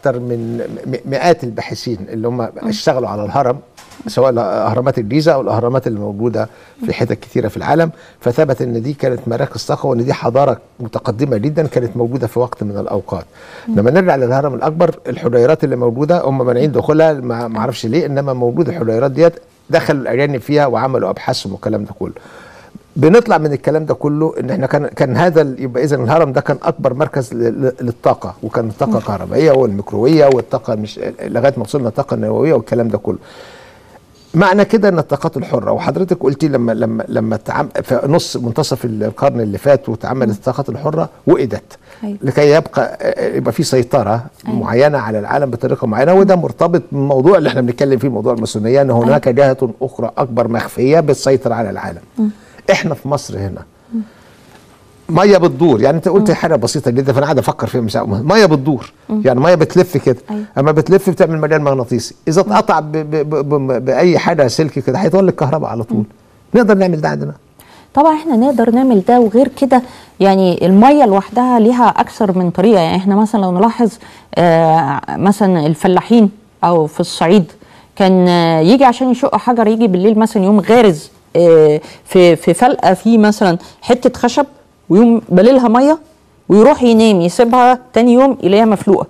اكتر من م- مئات الباحثين اللي هم اشتغلوا على الهرم سواء اهرامات الجيزه او الاهرامات اللي موجوده في حتت كثيره في العالم فثبت ان دي كانت مراكز طاقه وان دي حضاره متقدمه جدا كانت موجوده في وقت من الاوقات لما نرجع للهرم الاكبر الحجيرات اللي موجوده هم مانعين دخولها ما ما اعرفش ليه انما موجوده الحجيرات ديت دخلوا الاجانب فيها وعملوا ابحاثهم والكلام ده كله بنطلع من الكلام ده كله ان احنا كان كان هذا ال- يبقى اذا الهرم ده كان اكبر مركز ل- ل- للطاقه وكان الطاقه الكهربائيه والميكرويه والطاقه مش لغايه ما وصلنا الطاقه النوويه والكلام ده كله معنى كده ان الطاقات الحره وحضرتك قلتي لما لما لما تعم في نص منتصف القرن اللي فات وتعملت الطاقات الحره وقدت أيوة. لكي يبقى يبقى في سيطره أيوة. معينه على العالم بطريقه معينه وده مرتبط بالموضوع اللي احنا بنتكلم فيه موضوع الماسونيه ان هناك جهه اخرى اكبر مخفيه بتسيطر على العالم احنا في مصر هنا ميه بتدور يعني انت قلت حاجه بسيطه جدا فانا قاعد افكر فيها مش عارف. ميه بتدور يعني ميه بتلف كده أيوة. اما بتلف بتعمل مجال مغناطيسي اذا اتقطع ب- ب- ب- ب- باي حاجه سلك كده هيتولد كهرباء على طول نقدر نعمل ده عندنا طبعا احنا نقدر نعمل ده وغير كده يعني الميه لوحدها ليها اكثر من طريقه يعني احنا مثلا لو نلاحظ آه مثلا الفلاحين او في الصعيد كان آه يجي عشان يشق حجر يجي بالليل مثلا يوم غارز آه في في فلقه في مثلا حته خشب ويوم بليلها ميه ويروح ينام يسيبها تاني يوم يلاقيها مفلوقه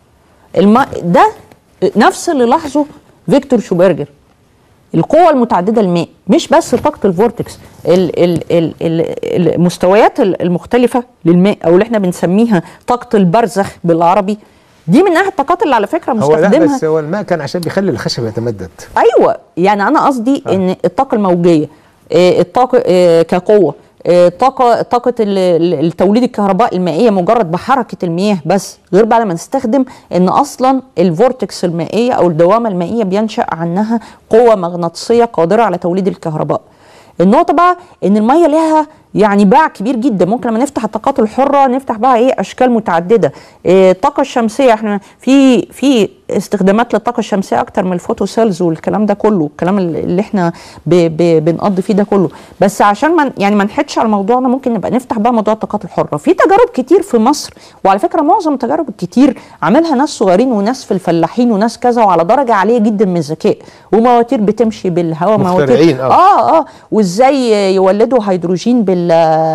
الم... ده نفس اللي لاحظه فيكتور شوبرجر القوة المتعددة الماء مش بس طاقة الفورتكس ال ال ال ال المستويات ال- المختلفة للماء أو اللي احنا بنسميها طاقة البرزخ بالعربي دي من أحد الطاقات اللي على فكرة هو لا مستخدمها بس هو الماء كان عشان بيخلي الخشب يتمدد ايوه يعني انا قصدي آه. ان الطاقه الموجيه آه، الطاقه آه، كقوه آه، طاقه طاقه ال- ال- التوليد الكهرباء المائيه مجرد بحركه المياه بس غير بقى لما نستخدم ان اصلا الفورتكس المائيه او الدوامه المائيه بينشا عنها قوه مغناطيسيه قادره على توليد الكهرباء النقطه بقى ان الميه لها يعني باع كبير جدا ممكن لما نفتح الطاقات الحره نفتح بقى ايه اشكال متعدده إيه الطاقه الشمسيه احنا في في استخدامات للطاقه الشمسيه اكتر من الفوتوسيلز والكلام ده كله الكلام اللي احنا ب ب بنقضي فيه ده كله بس عشان ما يعني ما نحدش على موضوعنا ممكن نبقى نفتح بقى موضوع الطاقات الحره في تجارب كتير في مصر وعلى فكره معظم التجارب الكتير عاملها ناس صغيرين وناس في الفلاحين وناس كذا وعلى درجه عاليه جدا من الذكاء ومواتير بتمشي بالهواء مخترعين، مواتير آه. اه اه وازاي يولدوا هيدروجين بال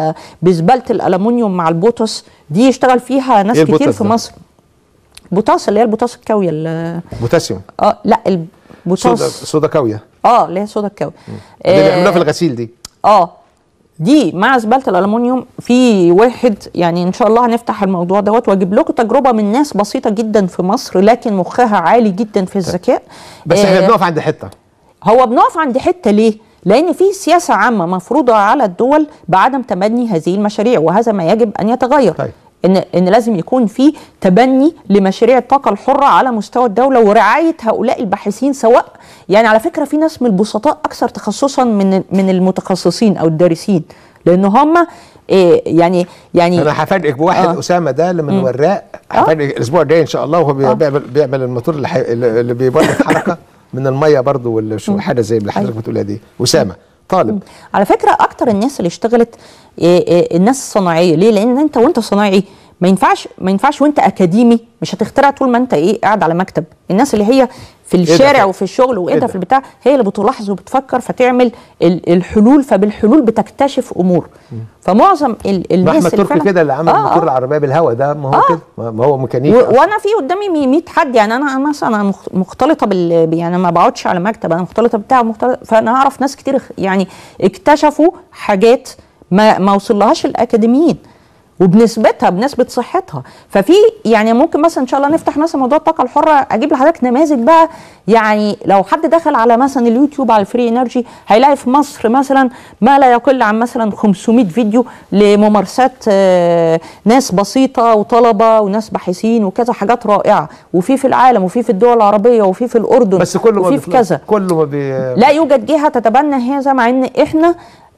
بزباله الالومنيوم مع البوتاس دي يشتغل فيها ناس إيه كتير البوتاس في ده؟ مصر بوتاس اللي هي البوتاس الكاويه ال- بوتاسيوم اه لا صودا البوتاس صودا كاويه اه اللي هي صودا الكاوي دي اللي بيعملوها في الغسيل دي اه دي مع زباله الالومنيوم في واحد يعني ان شاء الله هنفتح الموضوع دوت واجيب لكم تجربه من ناس بسيطه جدا في مصر لكن مخها عالي جدا في الذكاء بس آه، احنا بنقف عند حته هو بنقف عند حته ليه؟ لان في سياسه عامه مفروضه على الدول بعدم تبني هذه المشاريع وهذا ما يجب ان يتغير. طيب. ان ان لازم يكون في تبني لمشاريع الطاقه الحره على مستوى الدوله ورعايه هؤلاء الباحثين سواء يعني على فكره في ناس من البسطاء اكثر تخصصا من من المتخصصين او الدارسين لان هم إيه يعني يعني انا هفاجئك بواحد آه. اسامه ده اللي من وراق هفاجئك الاسبوع الجاي ان شاء الله وهو بي- آه. بيعمل بيعمل الموتور اللي, حي... اللي بيولد حركه من الميه برضو والشو حاجه زي اللي حضرتك بتقولها دي اسامه طالب على فكره اكتر الناس اللي اشتغلت إيه إيه الناس الصناعيه ليه لان انت وانت صناعي ما ينفعش ما ينفعش وانت اكاديمي مش هتخترع طول ما انت ايه قاعد على مكتب الناس اللي هي في ده الشارع فعلا؟ وفي الشغل إيه وايه ده؟ في البتاع هي اللي بتلاحظ وبتفكر فتعمل ال- الحلول فبالحلول بتكتشف امور فمعظم ال- ما الناس احمد اللي تركي فعلاً- كده اللي عمل آه، موتور آه. العربيه بالهواء ده ما هو آه. كده ما ما هو ميكانيكي و- أصلاً. وانا في قدامي 100 حد يعني انا مثلا أنا مخ- مختلطه بال يعني ما بقعدش على مكتب انا مختلطه بتاع مختلط فانا اعرف ناس كتير اخ- يعني اكتشفوا حاجات ما ما وصلهاش الاكاديميين وبنسبتها بنسبه صحتها ففي يعني ممكن مثلا ان شاء الله نفتح مثلا موضوع الطاقه الحره اجيب لحضرتك نماذج بقى يعني لو حد دخل على مثلا اليوتيوب على الفري انرجي هيلاقي في مصر مثلا ما لا يقل عن مثلا 500 فيديو لممارسات آه، ناس بسيطه وطلبه وناس باحثين وكذا حاجات رائعه وفي في العالم وفي في الدول العربيه وفي في الاردن بس كله ما وفي في بيطلع- كذا كله ما بي لا يوجد جهه تتبنى هذا مع ان احنا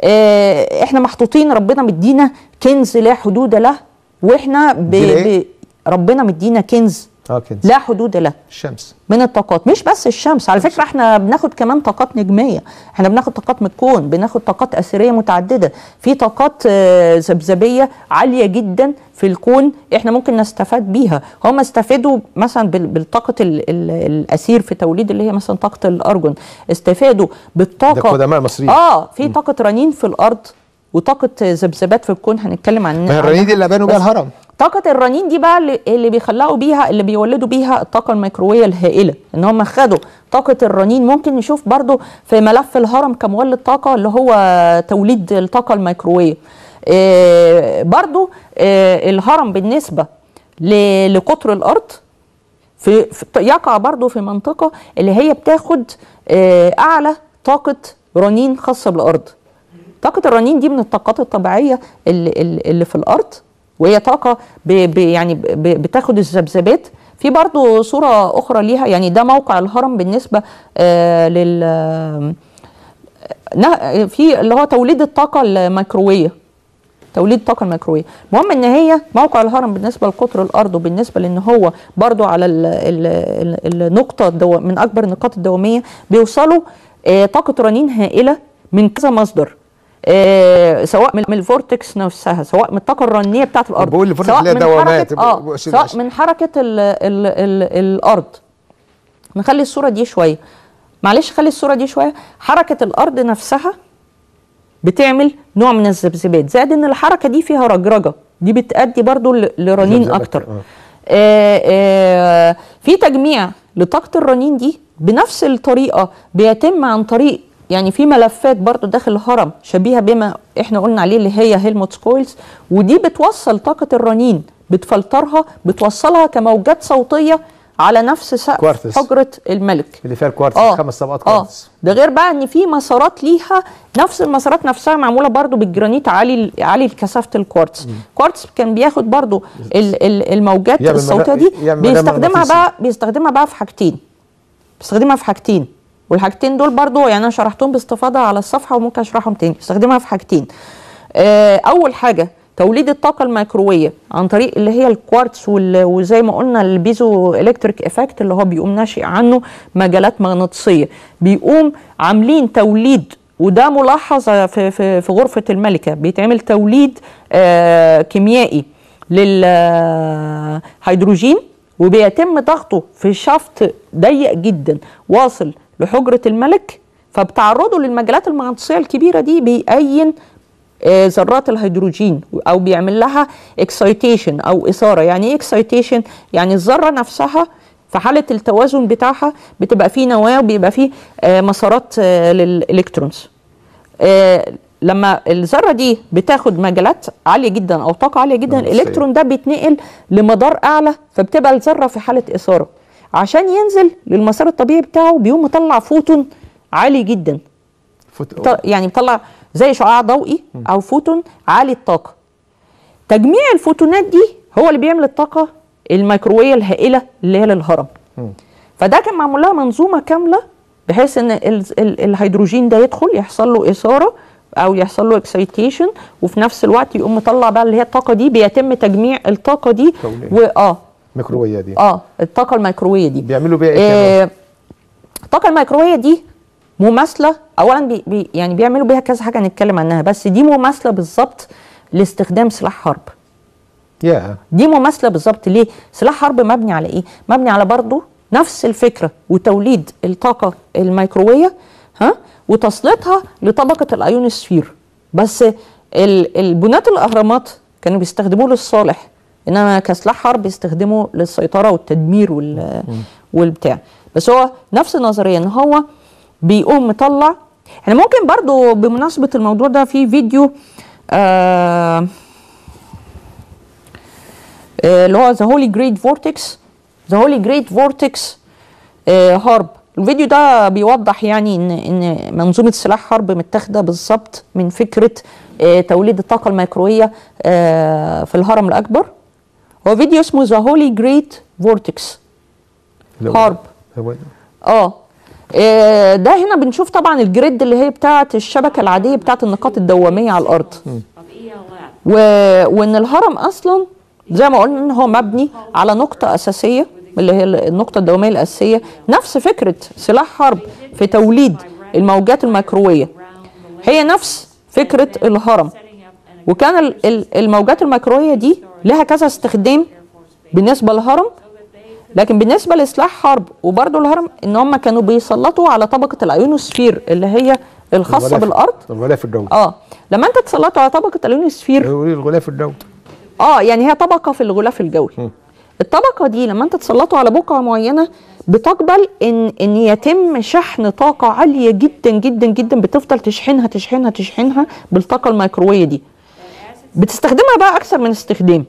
آه، احنا محطوطين ربنا مدينا كنز لا حدود له واحنا ب... مدينا إيه؟ ب... ربنا مدينا كنز اه كنز لا حدود له الشمس من الطاقات مش بس الشمس على فكره احنا بناخد كمان طاقات نجميه احنا بناخد طاقات من الكون بناخد طاقات اثريه متعدده في طاقات آه، ذبذبيه عاليه جدا في الكون احنا ممكن نستفاد بيها هم استفادوا مثلا بال- بالطاقه ال- ال- الاثير في توليد اللي هي مثلا طاقه الارجون استفادوا بالطاقه ده قدماء مصريين. اه في طاقه رنين في الارض وطاقه ذبذبات في الكون هنتكلم عن ما هي الرنين دي اللي بنوا بيها بس الهرم طاقة الرنين دي بقى اللي, اللي بيخلقوا بيها اللي بيولدوا بيها الطاقة الميكروية الهائلة ان هم خدوا طاقة الرنين ممكن نشوف برضو في ملف الهرم كمولد طاقة اللي هو توليد الطاقة الميكروية إيه برضو إيه الهرم بالنسبة ل- لقطر الأرض في, في يقع برضو في منطقة اللي هي بتاخد آه، أعلى طاقة رنين خاصة بالأرض طاقة الرنين دي من الطاقات الطبيعية اللي, اللي اللي في الأرض وهي طاقة ب ب يعني ب بتاخد الذبذبات في برضو صورة أخرى ليها يعني ده موقع الهرم بالنسبة آه لل آه، نه- في اللي هو توليد الطاقة الميكروية توليد الطاقه الميكرووية المهم ان هي موقع الهرم بالنسبه لقطر الارض وبالنسبه لان هو برضو على ال ال ال النقطه الدو من اكبر النقاط الدواميه بيوصلوا آه طاقه رنين هائله من كذا مصدر آه سواء من من الفورتكس نفسها سواء من الطاقه الرنيه بتاعه الارض بقول الفورتكس سواء اللي هي من دوامات، حركة- يبقى- اه يبقى شيء سواء ماشي. من حركه ال ال ال الارض نخلي الصوره دي شويه معلش خلي الصوره دي شويه حركه الارض نفسها بتعمل نوع من الذبذبات زائد ان الحركه دي فيها رجرجه دي بتأدي برضو ل- لرنين ذبذبة اكتر أكتر، آه. آه آه في تجميع لطاقه الرنين دي بنفس الطريقه بيتم عن طريق يعني في ملفات برضو داخل الهرم شبيهه بما احنا قلنا عليه اللي هي هيلموت كويلز ودي بتوصل طاقه الرنين بتفلترها بتوصلها كموجات صوتيه على نفس سقف كوارتز. حجره الملك اللي فيها الكوارتز اه خمس طبقات اه كوارتز ده غير بقى ان في مسارات ليها نفس المسارات نفسها معموله برضو بالجرانيت عالي عالي كثافه الكوارتز الكوارتز كان بياخد برضو ال- ال- الموجات يعمل الصوتيه مجال- دي يعمل مجال بيستخدمها مغناطيسي. بقى بيستخدمها بقى في حاجتين بيستخدمها في حاجتين والحاجتين دول برضو يعني انا شرحتهم باستفاضه على الصفحه وممكن اشرحهم تاني بيستخدمها في حاجتين آه، اول حاجه توليد الطاقه الميكروويه عن طريق اللي هي الكوارتز وال- وزي ما قلنا البيزو الكتريك افكت اللي هو بيقوم ناشئ عنه مجالات مغناطيسيه بيقوم عاملين توليد وده ملاحظ في في في غرفه الملكه بيتعمل توليد آه كيميائي للهيدروجين وبيتم ضغطه في شفط ضيق جدا واصل لحجره الملك فبتعرضه للمجالات المغناطيسيه الكبيره دي بيأين آه، ذرات الهيدروجين او بيعمل لها اكسايتيشن او اثاره يعني ايه اكسايتيشن يعني الذره نفسها في حاله التوازن بتاعها بتبقى فيه نواه وبيبقى فيه آه، مسارات آه، للالكترونز آه، لما الذره دي بتاخد مجالات عاليه جدا او طاقه عاليه جدا مغناطيسية. الالكترون ده بيتنقل لمدار اعلى فبتبقى الذره في حاله اثاره عشان ينزل للمسار الطبيعي بتاعه بيقوم مطلع فوتون عالي جدا فوت... ط- يعني بيطلع زي شعاع ضوئي او فوتون عالي الطاقه تجميع الفوتونات دي هو اللي بيعمل الطاقه الميكروويه الهائله اللي هي للهرم فده كان معمول لها منظومه كامله بحيث ان ال ال الهيدروجين ده يدخل يحصل له اثاره او يحصل له اكسايتيشن وفي نفس الوقت يقوم مطلع بقى اللي هي الطاقه دي بيتم تجميع الطاقه دي توليد. واه ميكروويه دي اه الطاقه الميكروويه دي بيعملوا بيها ايه كمان؟ آه، الطاقه الميكروويه دي مماثله اولا بي بي يعني بيعملوا بيها كذا حاجه هنتكلم عنها بس دي مماثله بالظبط لاستخدام سلاح حرب يا دي مماثله بالظبط ليه سلاح حرب مبني على ايه مبني على برضه نفس الفكره وتوليد الطاقه الميكروويه ها وتسليطها لطبقه الايونوسفير بس ال- البنات الاهرامات كانوا بيستخدموه للصالح انما كسلاح حرب بيستخدموا للسيطره والتدمير وال والبتاع بس هو نفس النظريه ان هو بيقوم مطلع احنا ممكن برضو بمناسبه الموضوع ده في فيديو آه آه، اللي هو ذا هولي جريد فورتكس ذا هولي جريد فورتكس هارب الفيديو ده بيوضح يعني ان ان منظومه سلاح حرب متاخده بالظبط من فكره آه، توليد الطاقه الميكرويه آه، في الهرم الاكبر هو فيديو اسمه ذا هولي جريد فورتكس لو- حرب. هو- اه آه، ده هنا بنشوف طبعا الجريد اللي هي بتاعه الشبكه العاديه بتاعه النقاط الدواميه على الارض و... وان الهرم اصلا زي ما قلنا ان هو مبني على نقطه اساسيه اللي هي النقطه الدواميه الاساسيه نفس فكره سلاح حرب في توليد الموجات الميكروويه هي نفس فكره الهرم وكان ال- ال- الموجات الميكروويه دي لها كذا استخدام بالنسبه للهرم لكن بالنسبه لسلاح حرب وبرضه الهرم ان هم كانوا بيسلطوا على طبقه الايونوسفير اللي هي الخاصه الغلاف- بالارض الغلاف الجوي اه لما انت تسلطوا على طبقه الايونوسفير يقولوا لي الغلاف الجوي اه يعني هي طبقه في الغلاف الجوي الطبقه دي لما انت تسلطوا على بقعه معينه بتقبل ان ان يتم شحن طاقه عاليه جدا جدا جدا بتفضل تشحنها تشحنها تشحنها بالطاقه الميكروويه دي بتستخدمها بقى اكثر من استخدام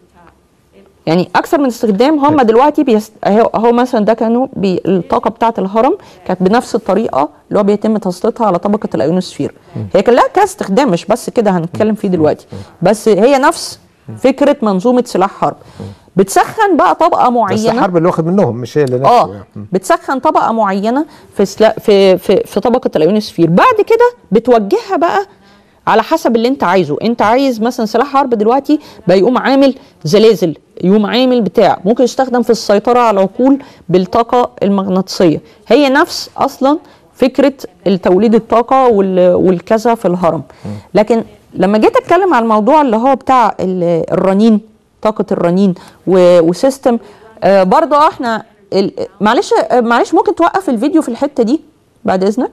يعني اكثر من استخدام هم دلوقتي بيست... اهو أهو مثلا ده كانوا بي... الطاقه بتاعه الهرم كانت بنفس الطريقه اللي هو بيتم تسليطها على طبقه الايونوسفير هي كان لها كذا استخدام مش بس كده هنتكلم فيه دلوقتي بس هي نفس فكره منظومه سلاح حرب بتسخن بقى طبقه بس معينه الحرب اللي واخد منهم مش هي اللي نفسه اه يعني. بتسخن طبقه معينه في سلا في في, في طبقه الايونوسفير بعد كده بتوجهها بقى على حسب اللي انت عايزه انت عايز مثلا سلاح حرب دلوقتي بقى يقوم عامل زلازل يقوم عامل بتاع ممكن يستخدم في السيطره على العقول بالطاقه المغناطيسيه هي نفس اصلا فكره التوليد الطاقه وال- والكذا في الهرم لكن لما جيت اتكلم على الموضوع اللي هو بتاع ال- الرنين طاقه الرنين و- وسيستم آه برضه احنا ال- معلش آه، معلش ممكن توقف الفيديو في الحته دي بعد اذنك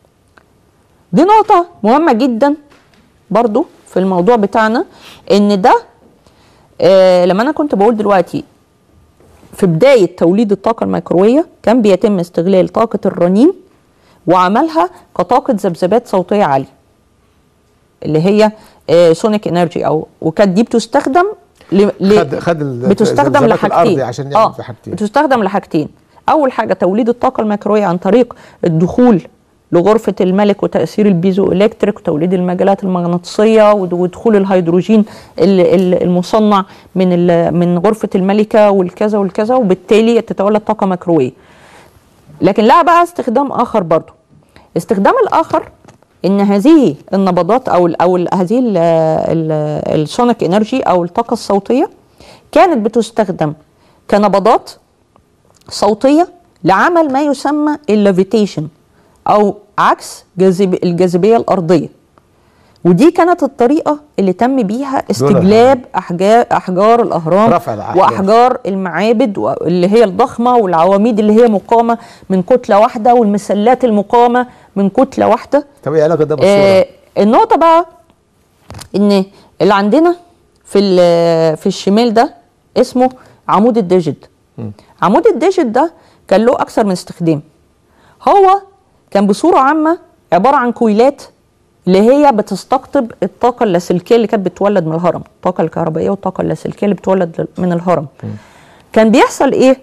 دي نقطه مهمه جدا برضو في الموضوع بتاعنا ان ده آه لما انا كنت بقول دلوقتي في بدايه توليد الطاقه الميكروويه كان بيتم استغلال طاقه الرنين وعملها كطاقه ذبذبات صوتيه عاليه اللي هي آه سونيك انرجي او وكانت دي بتستخدم ل... ل... خد خد ال- بتستخدم ذبذبات لحاجتين الارض عشان يعمل اه في حاجتين بتستخدم لحاجتين اول حاجه توليد الطاقه الميكروويه عن طريق الدخول لغرفه الملك وتاثير البيزو الكتريك وتوليد المجالات المغناطيسيه ود- ودخول الهيدروجين ال- ال- المصنع من ال- من غرفه الملكه والكذا والكذا وبالتالي تتولد طاقه ميكروويه لكن لها بقى استخدام اخر برضو استخدام الاخر ان هذه النبضات او ال او ال هذه ال ال السونيك انرجي او الطاقه الصوتيه كانت بتستخدم كنبضات صوتيه لعمل ما يسمى الليفيتيشن او عكس جاذب الجاذبيه الارضيه ودي كانت الطريقه اللي تم بيها استجلاب احجار احجار الاهرام رفع الأحجار. واحجار المعابد و- اللي هي الضخمه والعواميد اللي هي مقامه من كتله واحده والمسلات المقامه من كتله واحده طب ايه علاقه ده بالصوره؟ آه النقطه بقى ان اللي عندنا في ال- في الشمال ده اسمه عمود الديجيت عمود الديجيت ده كان له اكثر من استخدام هو كان بصوره عامه عباره عن كويلات اللي هي بتستقطب الطاقه اللاسلكيه اللي كانت بتولد من الهرم الطاقه الكهربائيه والطاقه اللاسلكيه اللي بتولد من الهرم كان بيحصل ايه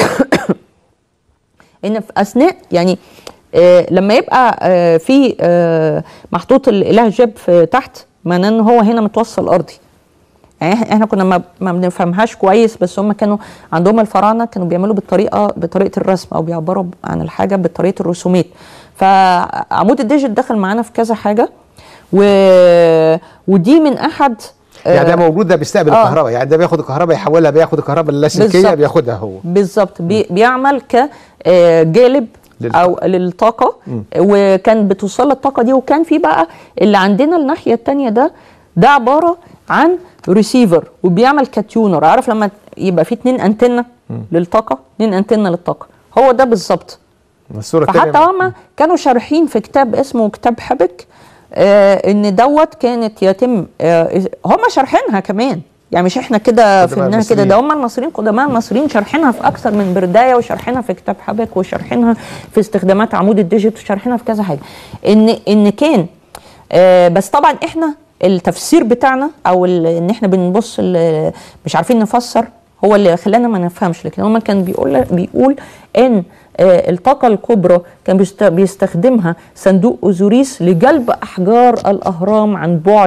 ان في اثناء يعني آه لما يبقى آه في آه محطوط الاله جاب في تحت معناه ان هو هنا متوصل ارضي يعني إح- احنا كنا ما, ما بنفهمهاش كويس بس هم كانوا عندهم الفراعنه كانوا بيعملوا بالطريقه بطريقه الرسم او بيعبروا عن الحاجه بطريقه الرسومات فعمود الديجيت دخل معانا في كذا حاجه و... ودي من احد يعني ده آه، موجود ده بيستقبل آه. الكهرباء يعني ده بياخد الكهرباء يحولها بياخد الكهرباء اللاسلكيه بالظبط. بياخدها هو بالظبط بي بيعمل كجالب للط- او للطاقه وكان بتوصل الطاقه دي وكان في بقى اللي عندنا الناحيه التانية ده ده عباره عن ريسيفر وبيعمل كاتيونر عارف لما يبقى في اتنين انتنه للطاقه اتنين انتنه للطاقه هو ده بالظبط الصوره فحتى التانية هم كانوا شارحين في كتاب اسمه كتاب حبك آه ان دوت كانت يتم آه هم شارحينها كمان يعني مش احنا كده قدماء فهمناها كده المصريين. ده هم المصريين قدماء المصريين شارحينها في اكثر من بردايه وشارحينها في كتاب حبك وشارحينها في استخدامات عمود الديجيت وشارحينها في كذا حاجه ان ان كان آه بس طبعا احنا التفسير بتاعنا او ال- ان احنا بنبص ال- مش عارفين نفسر هو اللي خلانا ما نفهمش لكن هو كان بيقول بيقول ان آه، الطاقة الكبرى كان بيست- بيستخدمها صندوق أوزوريس لجلب أحجار الأهرام عن بعد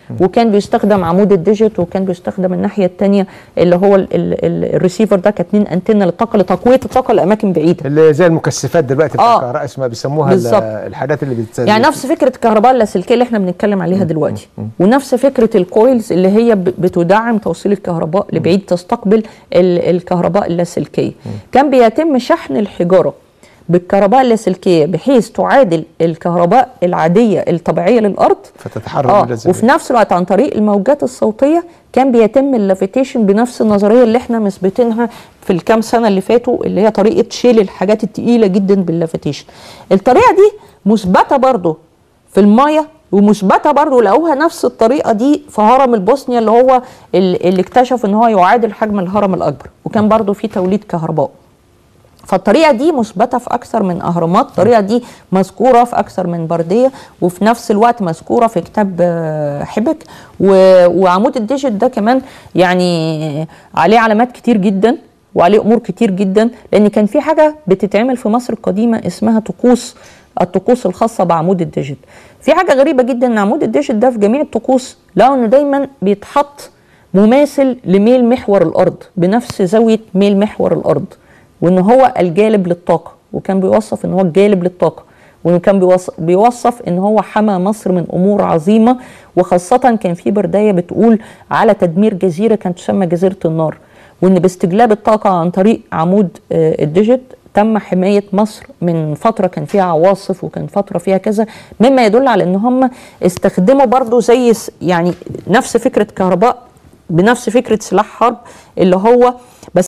وكان بيستخدم عمود الديجيت وكان بيستخدم الناحيه الثانيه اللي هو ال- ال- ال- الريسيفر ده كاتنين انتنه للطاقه لتقويه الطاقه لاماكن بعيده اللي زي المكثفات دلوقتي بتاع آه. الكهرباء اسمها بيسموها ال- بالظبط. الحاجات اللي بت يعني نفس فكره الكهرباء اللاسلكيه اللي احنا بنتكلم عليها دلوقتي ونفس فكره الكويلز اللي هي ب- بتدعم توصيل الكهرباء لبعيد تستقبل ال- الكهرباء اللاسلكيه كان بيتم شحن الحجاره بالكهرباء اللاسلكيه بحيث تعادل الكهرباء العاديه الطبيعيه للارض فتتحرك اه بالجاذبية. وفي نفس الوقت عن طريق الموجات الصوتيه كان بيتم اللافيتيشن بنفس النظريه اللي احنا مثبتينها في الكام سنه اللي فاتوا اللي هي طريقه شيل الحاجات التقيله جدا باللافيتيشن الطريقه دي مثبته برضو في المايه ومثبته برضو لقوها نفس الطريقه دي في هرم البوسنيا اللي هو ال- اللي اكتشف ان هو يعادل حجم الهرم الاكبر وكان برضو في توليد كهرباء فالطريقه دي مثبته في اكثر من اهرامات الطريقه دي مذكوره في اكثر من برديه وفي نفس الوقت مذكوره في كتاب آه، حبك و- وعمود الديجيت ده كمان يعني عليه علامات كتير جدا وعليه امور كتير جدا لان كان في حاجه بتتعمل في مصر القديمه اسمها طقوس الطقوس الخاصه بعمود الديجيت في حاجه غريبه جدا ان عمود الديجيت ده في جميع الطقوس لقوا انه دايما بيتحط مماثل لميل محور الارض بنفس زاويه ميل محور الارض وان هو الجالب للطاقه وكان بيوصف ان هو الجالب للطاقه وانه كان بيوصف, بيوصف ان هو حمى مصر من امور عظيمه وخاصه كان في بردايه بتقول على تدمير جزيره كانت تسمى جزيره النار وان باستجلاب الطاقه عن طريق عمود آه، الديجيت تم حمايه مصر من فتره كان فيها عواصف وكان فتره فيها كذا مما يدل على ان هم استخدموا برضو زي س- يعني نفس فكره كهرباء بنفس فكره سلاح حرب اللي هو بس